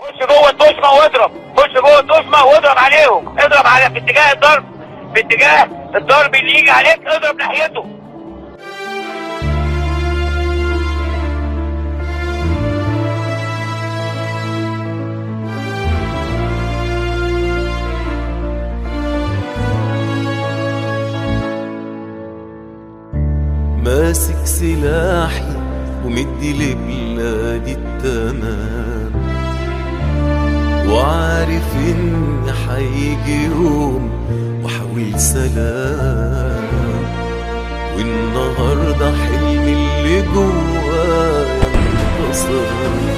خش جوه التشمة واضرب خش جوه التشمة واضرب عليهم اضرب على في اتجاه الضرب في اتجاه الضرب اللي يجي عليك اضرب ناحيته ماسك سلاحي ومدي لبلادي التمام وعارف ان حيجي يوم وحاول سلام والنهارده حلمي اللي جوايا انتصر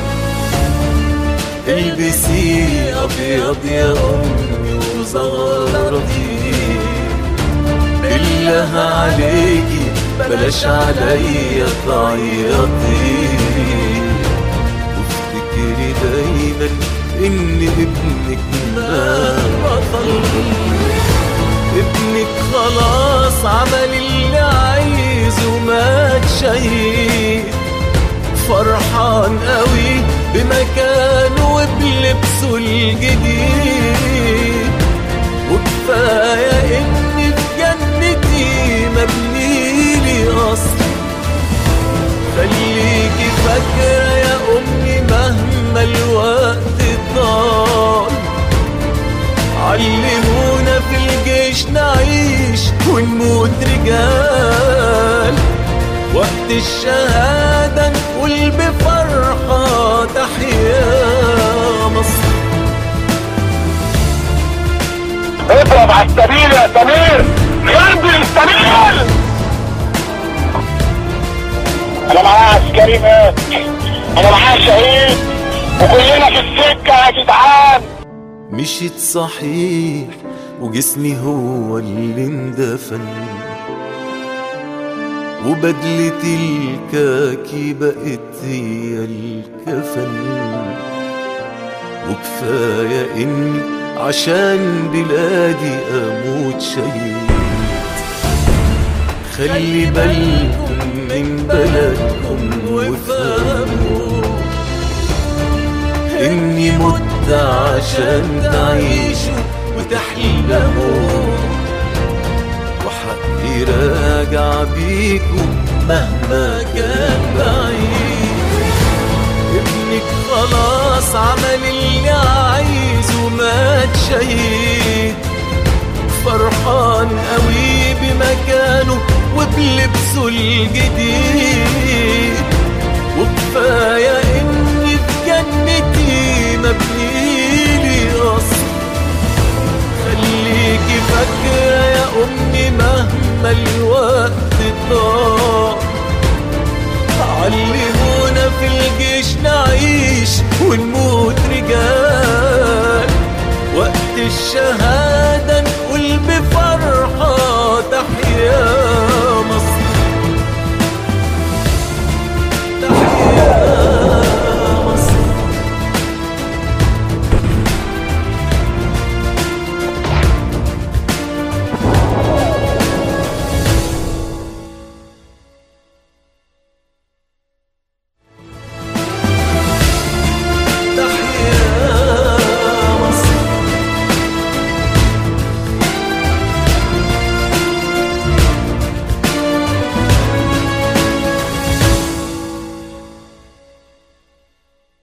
البسي ابيض يا امي وزغرتي بالله عليكي بلاش عليا تعيطي وافتكري دايما ان ابنك ما بطل ابنك خلاص عمل اللي عايزه ومات شهيد فرحان قوي بمكانه وبلبسه الجديد وكفايه اني في جنتي مبنيلي قصر خليكي فاكرة يا أمي مهما الوقت طال علمونا في الجيش نعيش ونموت رجال وقت الشهادة نقول بفرحة تحيا مصر اضرب على السبيل يا سمير يرضي السبيل انا معايا عسكري مات انا معايا شهيد وكلنا في السكه يا جدعان مشيت صحيح وجسمي هو اللي اندفن وبدلتي الكاكي بقت هي الكفن وكفاية إني عشان بلادي أموت شهيد خلي بالكم من بلدكم وافهموا إني مت عشان تعيشوا وتحلموا وحقي راجع بيكم مهما كان بعيد ابنك خلاص عمل اللي عايزه ومات شهيد فرحان قوي بمكانه وبلبسه الجديد وكفاية اني في جنتي مبنيلي قصر خليكي فاكرة يا أمي مهما الوقت طال علمونا في الجيش نعيش ونموت رجال وقت الشهادة